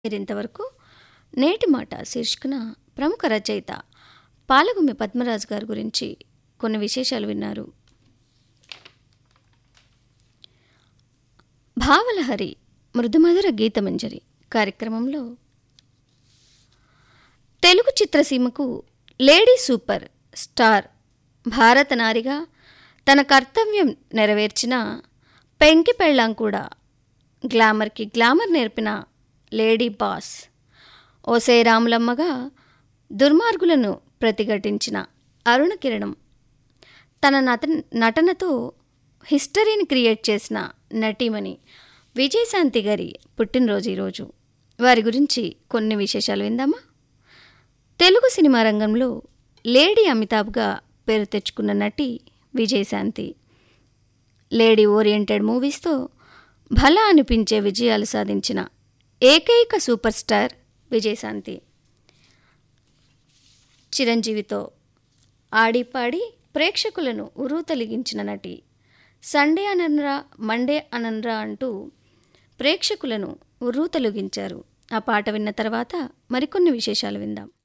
మీరింతవరకు నేటి మాట శీర్షికన ప్రముఖ రచయిత పాలగుమ్మి పద్మరాజు గారి గురించి కొన్ని విశేషాలు విన్నారు భావలహరి మృదుమధుర గీతమంజరి కార్యక్రమంలో తెలుగు చిత్రసీమకు లేడీ సూపర్ స్టార్ భారత నారిగా తన కర్తవ్యం నెరవేర్చిన పెంకి పెళ్ళాం కూడా గ్లామర్కి గ్లామర్ నేర్పిన లేడీ బాస్ ఓసే రాములమ్మగా దుర్మార్గులను ప్రతిఘటించిన అరుణ కిరణం తన నట నటనతో హిస్టరీని క్రియేట్ చేసిన నటీమణి విజయశాంతి గారి పుట్టినరోజు ఈరోజు వారి గురించి కొన్ని విశేషాలు విందామా తెలుగు సినిమా రంగంలో లేడీ అమితాబ్గా పేరు తెచ్చుకున్న నటి విజయశాంతి లేడీ ఓరియంటెడ్ మూవీస్తో భలా అనిపించే విజయాలు సాధించిన ఏకైక సూపర్ స్టార్ విజయశాంతి చిరంజీవితో ఆడిపాడి ప్రేక్షకులను ఉరుతలిగించిన నటి సండే అనన్రా మండే అనన్రా అంటూ ప్రేక్షకులను ఉర్రూతలుగించారు ఆ పాట విన్న తర్వాత మరికొన్ని విశేషాలు విందాం